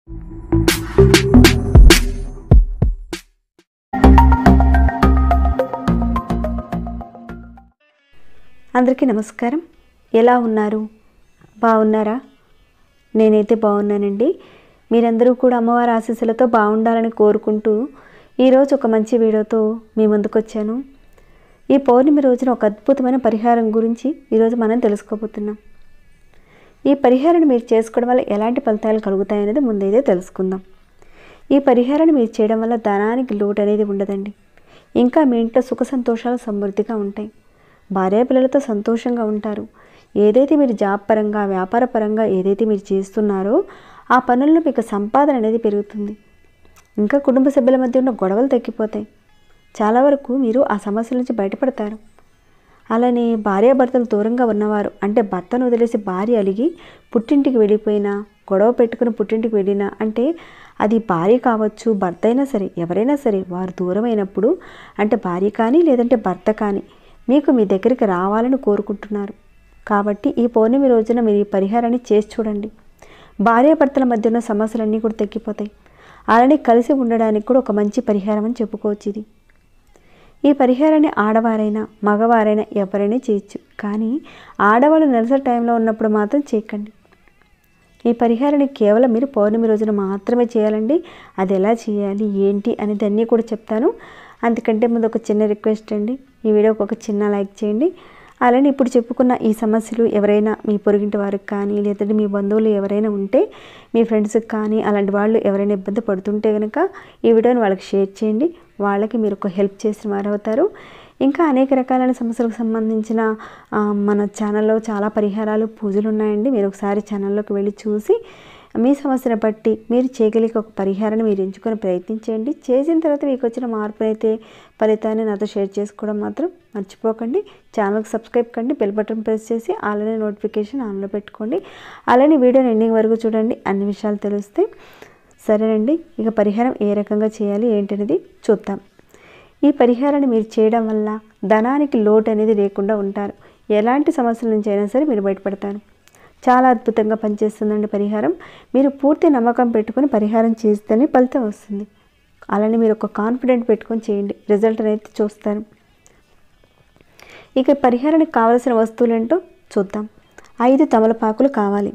అందరికీ నమస్కారం ఎలా ఉన్నారు బాగున్నారా నేనైతే బాగున్నానండి మీరందరూ కూడా అమ్మవారి ఆశీస్సులతో బాగుండాలని కోరుకుంటూ ఈరోజు ఒక మంచి వీడియోతో మీ ముందుకు వచ్చాను ఈ పౌర్ణమి రోజున ఒక అద్భుతమైన పరిహారం గురించి ఈరోజు మనం తెలుసుకోబోతున్నాం ఈ పరిహారాన్ని మీరు చేసుకోవడం వల్ల ఎలాంటి ఫలితాలు కలుగుతాయనేది ముందైతే తెలుసుకుందాం ఈ పరిహారాన్ని మీరు చేయడం వల్ల ధనానికి లోటు అనేది ఉండదండి ఇంకా మీ ఇంట్లో సుఖ సంతోషాలు సమృద్ధిగా ఉంటాయి భార్య పిల్లలతో సంతోషంగా ఉంటారు ఏదైతే మీరు జాబ్ పరంగా వ్యాపార పరంగా ఏదైతే మీరు చేస్తున్నారో ఆ పనుల్లో మీకు సంపాదన అనేది పెరుగుతుంది ఇంకా కుటుంబ సభ్యుల మధ్య ఉన్న గొడవలు తగ్గిపోతాయి చాలా వరకు మీరు ఆ సమస్యల నుంచి బయటపడతారు అలానే భార్యాభర్తలు దూరంగా ఉన్నవారు అంటే భర్తను వదిలేసి భార్య అలిగి పుట్టింటికి వెళ్ళిపోయినా గొడవ పెట్టుకుని పుట్టింటికి వెళ్ళినా అంటే అది భార్య కావచ్చు భర్త అయినా సరే ఎవరైనా సరే వారు దూరమైనప్పుడు అంటే భార్య కానీ లేదంటే భర్త కానీ మీకు మీ దగ్గరికి రావాలని కోరుకుంటున్నారు కాబట్టి ఈ పౌర్ణమి రోజున మీరు ఈ పరిహారాన్ని చేసి చూడండి భార్యాభర్తల మధ్య ఉన్న సమస్యలన్నీ కూడా తగ్గిపోతాయి అలానే కలిసి ఉండడానికి కూడా ఒక మంచి పరిహారం అని చెప్పుకోవచ్చు ఇది ఈ పరిహారాన్ని ఆడవారైనా మగవారైనా ఎవరైనా చేయొచ్చు కానీ ఆడవాళ్ళు నెలసరి టైంలో ఉన్నప్పుడు మాత్రం చేయకండి ఈ పరిహారాన్ని కేవలం మీరు పౌర్ణమి రోజున మాత్రమే చేయాలండి అది ఎలా చేయాలి ఏంటి అనేది అన్నీ కూడా చెప్తాను అందుకంటే ముందు ఒక చిన్న రిక్వెస్ట్ అండి ఈ వీడియోకి ఒక చిన్న లైక్ చేయండి అలానే ఇప్పుడు చెప్పుకున్న ఈ సమస్యలు ఎవరైనా మీ పొరుగింటి వారికి కానీ లేదంటే మీ బంధువులు ఎవరైనా ఉంటే మీ ఫ్రెండ్స్కి కానీ అలాంటి వాళ్ళు ఎవరైనా ఇబ్బంది పడుతుంటే కనుక ఈ వీడియోని వాళ్ళకి షేర్ చేయండి వాళ్ళకి మీరు ఒక హెల్ప్ చేసిన వారు అవుతారు ఇంకా అనేక రకాలైన సమస్యలకు సంబంధించిన ఆ, మన ఛానల్లో చాలా పరిహారాలు పూజలు ఉన్నాయండి మీరు ఒకసారి ఛానల్లోకి వెళ్ళి చూసి మీ సమస్యను బట్టి మీరు చేయగలిగే ఒక పరిహారాన్ని మీరు ఎంచుకొని ప్రయత్నించండి చేసిన తర్వాత మీకు వచ్చిన మార్పు అయితే ఫలితాన్ని నాతో షేర్ చేసుకోవడం మాత్రం మర్చిపోకండి ఛానల్కి సబ్స్క్రైబ్ కండి బెల్ బటన్ ప్రెస్ చేసి అలానే నోటిఫికేషన్ ఆన్లో పెట్టుకోండి అలానే వీడియోని ఎండింగ్ వరకు చూడండి అన్ని విషయాలు తెలుస్తాయి సరేనండి ఇక పరిహారం ఏ రకంగా చేయాలి ఏంటనేది చూద్దాం ఈ పరిహారాన్ని మీరు చేయడం వల్ల ధనానికి లోటు అనేది లేకుండా ఉంటారు ఎలాంటి సమస్యల నుంచి అయినా సరే మీరు బయటపడతారు చాలా అద్భుతంగా పనిచేస్తుందండి పరిహారం మీరు పూర్తి నమ్మకం పెట్టుకొని పరిహారం చేస్తేనే ఫలితం వస్తుంది అలానే మీరు ఒక కాన్ఫిడెంట్ పెట్టుకొని చేయండి రిజల్ట్ అనేది చూస్తారు ఇక పరిహారానికి కావలసిన వస్తువులు ఏంటో చూద్దాం ఐదు తమలపాకులు కావాలి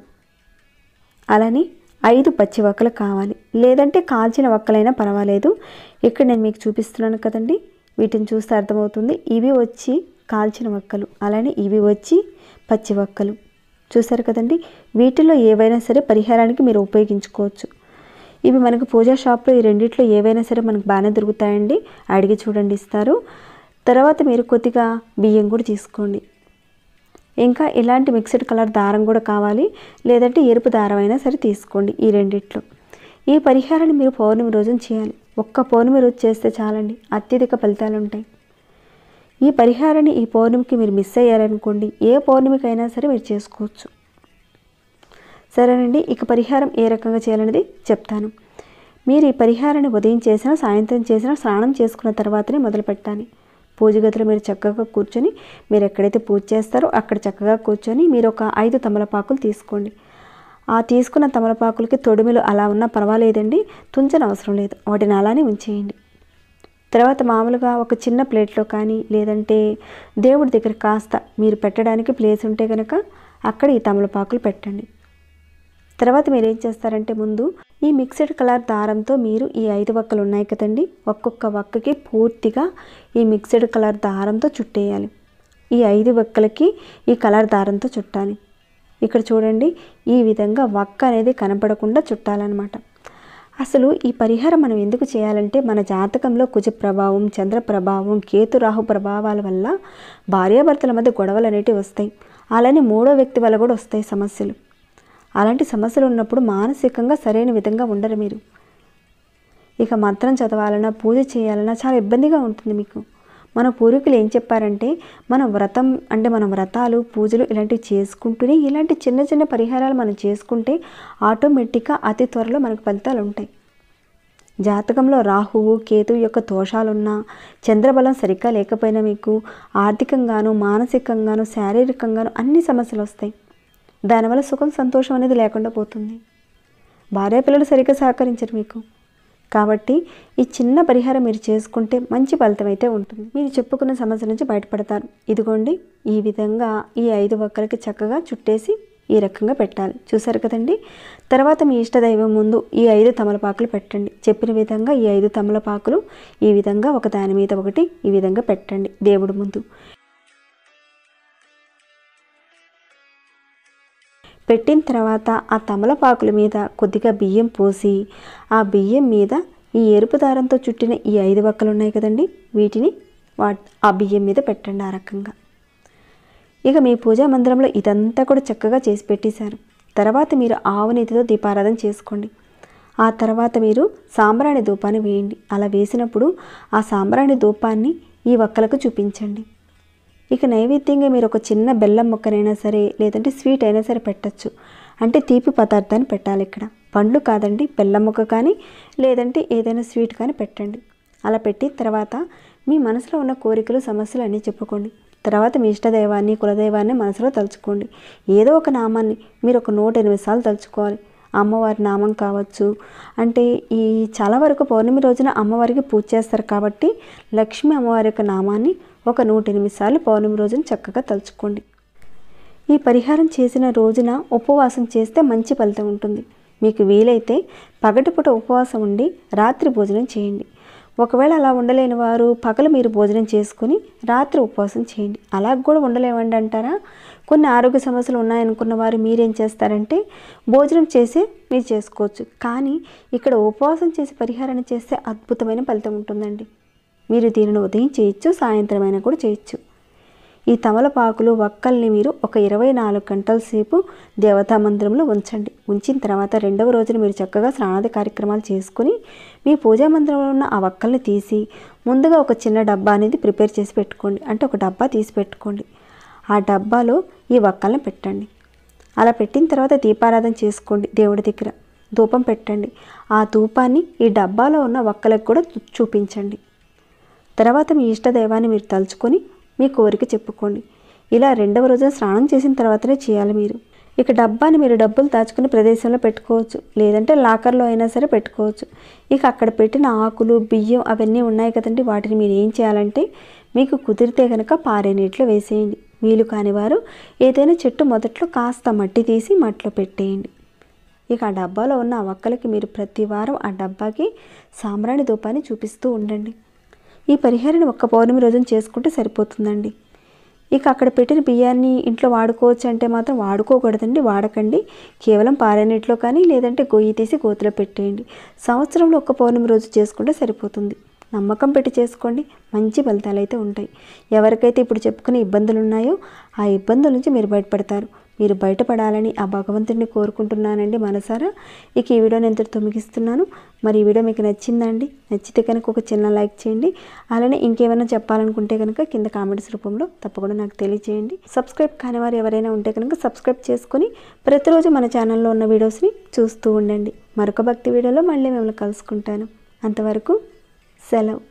అలానే ఐదు పచ్చి వక్కలు కావాలి లేదంటే కాల్చిన వక్కలైనా పర్వాలేదు ఇక్కడ నేను మీకు చూపిస్తున్నాను కదండి వీటిని చూస్తే అర్థమవుతుంది ఇవి వచ్చి కాల్చిన వక్కలు అలానే ఇవి వచ్చి పచ్చి వక్కలు చూసారు కదండి వీటిలో ఏవైనా సరే పరిహారానికి మీరు ఉపయోగించుకోవచ్చు ఇవి మనకు పూజా షాప్లో ఈ రెండిట్లో ఏవైనా సరే మనకు బాగానే దొరుకుతాయండి అడిగి చూడండి ఇస్తారు తర్వాత మీరు కొద్దిగా బియ్యం కూడా తీసుకోండి ఇంకా ఇలాంటి మిక్స్డ్ కలర్ దారం కూడా కావాలి లేదంటే ఎరుపు దారం అయినా సరే తీసుకోండి ఈ రెండిట్లో ఈ పరిహారాన్ని మీరు పౌర్ణమి రోజున చేయాలి ఒక్క పౌర్ణమి రోజు చేస్తే చాలండి అత్యధిక ఫలితాలు ఉంటాయి ఈ పరిహారాన్ని ఈ పౌర్ణమికి మీరు మిస్ అయ్యారనుకోండి ఏ పౌర్ణమికైనా సరే మీరు చేసుకోవచ్చు సరేనండి ఇక పరిహారం ఏ రకంగా చేయాలనేది చెప్తాను మీరు ఈ పరిహారాన్ని ఉదయం చేసినా సాయంత్రం చేసినా స్నానం చేసుకున్న తర్వాతనే మొదలు పెట్టాలి పూజ గదిలో మీరు చక్కగా కూర్చొని మీరు ఎక్కడైతే పూజ చేస్తారో అక్కడ చక్కగా కూర్చొని మీరు ఒక ఐదు తమలపాకులు తీసుకోండి ఆ తీసుకున్న తమలపాకులకి తొడిమిలు అలా ఉన్నా పర్వాలేదండి తుంచని అవసరం లేదు వాటిని అలానే ఉంచేయండి తర్వాత మామూలుగా ఒక చిన్న ప్లేట్లో కానీ లేదంటే దేవుడి దగ్గర కాస్త మీరు పెట్టడానికి ప్లేస్ ఉంటే కనుక అక్కడ ఈ తమలపాకులు పెట్టండి తర్వాత మీరు ఏం చేస్తారంటే ముందు ఈ మిక్స్డ్ కలర్ దారంతో మీరు ఈ ఐదు వక్కలు ఉన్నాయి కదండి ఒక్కొక్క వక్కకి పూర్తిగా ఈ మిక్స్డ్ కలర్ దారంతో చుట్టేయాలి ఈ ఐదు వక్కలకి ఈ కలర్ దారంతో చుట్టాలి ఇక్కడ చూడండి ఈ విధంగా వక్క అనేది కనపడకుండా చుట్టాలన్నమాట అసలు ఈ పరిహారం మనం ఎందుకు చేయాలంటే మన జాతకంలో కుజ ప్రభావం చంద్ర ప్రభావం కేతు రాహు ప్రభావాల వల్ల భార్యాభర్తల మధ్య గొడవలు అనేటివి వస్తాయి అలానే మూడో వ్యక్తి వల్ల కూడా వస్తాయి సమస్యలు అలాంటి సమస్యలు ఉన్నప్పుడు మానసికంగా సరైన విధంగా ఉండరు మీరు ఇక మంత్రం చదవాలన్నా పూజ చేయాలన్నా చాలా ఇబ్బందిగా ఉంటుంది మీకు మన పూర్వీకులు ఏం చెప్పారంటే మనం వ్రతం అంటే మనం వ్రతాలు పూజలు ఇలాంటివి చేసుకుంటూనే ఇలాంటి చిన్న చిన్న పరిహారాలు మనం చేసుకుంటే ఆటోమేటిక్గా అతి త్వరలో మనకు ఫలితాలు ఉంటాయి జాతకంలో రాహువు కేతు యొక్క దోషాలున్నా చంద్రబలం సరిగ్గా లేకపోయినా మీకు ఆర్థికంగాను మానసికంగాను శారీరకంగాను అన్ని సమస్యలు వస్తాయి దానివల్ల సుఖం సంతోషం అనేది లేకుండా పోతుంది భార్య పిల్లలు సరిగ్గా సహకరించరు మీకు కాబట్టి ఈ చిన్న పరిహారం మీరు చేసుకుంటే మంచి ఫలితం అయితే ఉంటుంది మీరు చెప్పుకున్న సమస్య నుంచి బయటపడతారు ఇదిగోండి ఈ విధంగా ఈ ఐదు ఒక్కలకి చక్కగా చుట్టేసి ఈ రకంగా పెట్టాలి చూసారు కదండి తర్వాత మీ ఇష్టదైవం ముందు ఈ ఐదు తమలపాకులు పెట్టండి చెప్పిన విధంగా ఈ ఐదు తమలపాకులు ఈ విధంగా ఒక దాని మీద ఒకటి ఈ విధంగా పెట్టండి దేవుడి ముందు పెట్టిన తర్వాత ఆ తమలపాకుల మీద కొద్దిగా బియ్యం పోసి ఆ బియ్యం మీద ఈ ఎరుపు దారంతో చుట్టిన ఈ ఐదు వక్కలు ఉన్నాయి కదండి వీటిని వా ఆ బియ్యం మీద పెట్టండి ఆ రకంగా ఇక మీ పూజా మందిరంలో ఇదంతా కూడా చక్కగా చేసి పెట్టేశారు తర్వాత మీరు ఆవు నెయ్యితో దీపారాధన చేసుకోండి ఆ తర్వాత మీరు సాంబ్రాణి ధూపాన్ని వేయండి అలా వేసినప్పుడు ఆ సాంబ్రాణి ధూపాన్ని ఈ వక్కలకు చూపించండి ఇక నైవేద్యంగా మీరు ఒక చిన్న బెల్లం ముక్కనైనా సరే లేదంటే స్వీట్ అయినా సరే పెట్టచ్చు అంటే తీపి పదార్థాన్ని పెట్టాలి ఇక్కడ పండ్లు కాదండి బెల్లం ముక్క కానీ లేదంటే ఏదైనా స్వీట్ కానీ పెట్టండి అలా పెట్టి తర్వాత మీ మనసులో ఉన్న కోరికలు సమస్యలు అన్నీ చెప్పుకోండి తర్వాత మీ ఇష్టదైవాన్ని కులదైవాన్ని మనసులో తలుచుకోండి ఏదో ఒక నామాన్ని మీరు ఒక నూట ఎనిమిది సార్లు తలుచుకోవాలి అమ్మవారి నామం కావచ్చు అంటే ఈ చాలా వరకు పౌర్ణమి రోజున అమ్మవారికి పూజ చేస్తారు కాబట్టి లక్ష్మీ అమ్మవారి యొక్క నామాన్ని ఒక నూట ఎనిమిది సార్లు పౌర్ణమి రోజున చక్కగా తలుచుకోండి ఈ పరిహారం చేసిన రోజున ఉపవాసం చేస్తే మంచి ఫలితం ఉంటుంది మీకు వీలైతే పగటిపూట ఉపవాసం ఉండి రాత్రి భోజనం చేయండి ఒకవేళ అలా ఉండలేని వారు పగలు మీరు భోజనం చేసుకుని రాత్రి ఉపవాసం చేయండి అలా కూడా ఉండలేమండి అంటారా కొన్ని ఆరోగ్య సమస్యలు ఉన్నాయనుకున్న వారు మీరేం చేస్తారంటే భోజనం చేసే మీరు చేసుకోవచ్చు కానీ ఇక్కడ ఉపవాసం చేసి పరిహారం చేస్తే అద్భుతమైన ఫలితం ఉంటుందండి మీరు దీనిని ఉదయం చేయొచ్చు సాయంత్రం అయినా కూడా చేయొచ్చు ఈ తమలపాకులు వక్కల్ని మీరు ఒక ఇరవై నాలుగు గంటల సేపు దేవతా మందిరంలో ఉంచండి ఉంచిన తర్వాత రెండవ రోజున మీరు చక్కగా స్నానాది కార్యక్రమాలు చేసుకుని మీ పూజా మందిరంలో ఉన్న ఆ వక్కల్ని తీసి ముందుగా ఒక చిన్న డబ్బా అనేది ప్రిపేర్ చేసి పెట్టుకోండి అంటే ఒక డబ్బా తీసి పెట్టుకోండి ఆ డబ్బాలో ఈ వక్కల్ని పెట్టండి అలా పెట్టిన తర్వాత దీపారాధన చేసుకోండి దేవుడి దగ్గర ధూపం పెట్టండి ఆ ధూపాన్ని ఈ డబ్బాలో ఉన్న వక్కలకు కూడా చూపించండి తర్వాత మీ ఇష్ట దైవాన్ని మీరు తలుచుకొని మీ కోరిక చెప్పుకోండి ఇలా రెండవ రోజున స్నానం చేసిన తర్వాతనే చేయాలి మీరు ఇక డబ్బాని మీరు డబ్బులు దాచుకునే ప్రదేశంలో పెట్టుకోవచ్చు లేదంటే లాకర్లో అయినా సరే పెట్టుకోవచ్చు ఇక అక్కడ పెట్టిన ఆకులు బియ్యం అవన్నీ ఉన్నాయి కదండి వాటిని మీరు ఏం చేయాలంటే మీకు కుదిరితే కనుక పారే నీటిలో వేసేయండి వీలు కాని వారు ఏదైనా చెట్టు మొదట్లో కాస్త మట్టి తీసి మట్టిలో పెట్టేయండి ఇక ఆ డబ్బాలో ఉన్న ఆ వక్కలకి మీరు ప్రతి వారం ఆ డబ్బాకి సాంబ్రాణి ధూపాన్ని చూపిస్తూ ఉండండి ఈ పరిహారాన్ని ఒక్క పౌర్ణమి రోజున చేసుకుంటే సరిపోతుందండి ఇక అక్కడ పెట్టిన బియ్యాన్ని ఇంట్లో వాడుకోవచ్చు అంటే మాత్రం వాడుకోకూడదండి వాడకండి కేవలం పారే నీటిలో కానీ లేదంటే గొయ్యి తీసి గోతిలో పెట్టేయండి సంవత్సరంలో ఒక్క పౌర్ణమి రోజు చేసుకుంటే సరిపోతుంది నమ్మకం పెట్టి చేసుకోండి మంచి ఫలితాలు అయితే ఉంటాయి ఎవరికైతే ఇప్పుడు చెప్పుకునే ఇబ్బందులు ఉన్నాయో ఆ ఇబ్బందుల నుంచి మీరు బయటపడతారు మీరు బయటపడాలని ఆ భగవంతుడిని కోరుకుంటున్నానండి మనసారా ఇక ఈ వీడియోని ఎంతటితో ముగిస్తున్నాను మరి ఈ వీడియో మీకు నచ్చిందండి నచ్చితే కనుక ఒక చిన్న లైక్ చేయండి అలానే ఇంకేమైనా చెప్పాలనుకుంటే కనుక కింద కామెంట్స్ రూపంలో తప్పకుండా నాకు తెలియజేయండి సబ్స్క్రైబ్ కాని వారు ఎవరైనా ఉంటే కనుక సబ్స్క్రైబ్ చేసుకొని ప్రతిరోజు మన ఛానల్లో ఉన్న వీడియోస్ని చూస్తూ ఉండండి మరొక భక్తి వీడియోలో మళ్ళీ మిమ్మల్ని కలుసుకుంటాను అంతవరకు సెలవు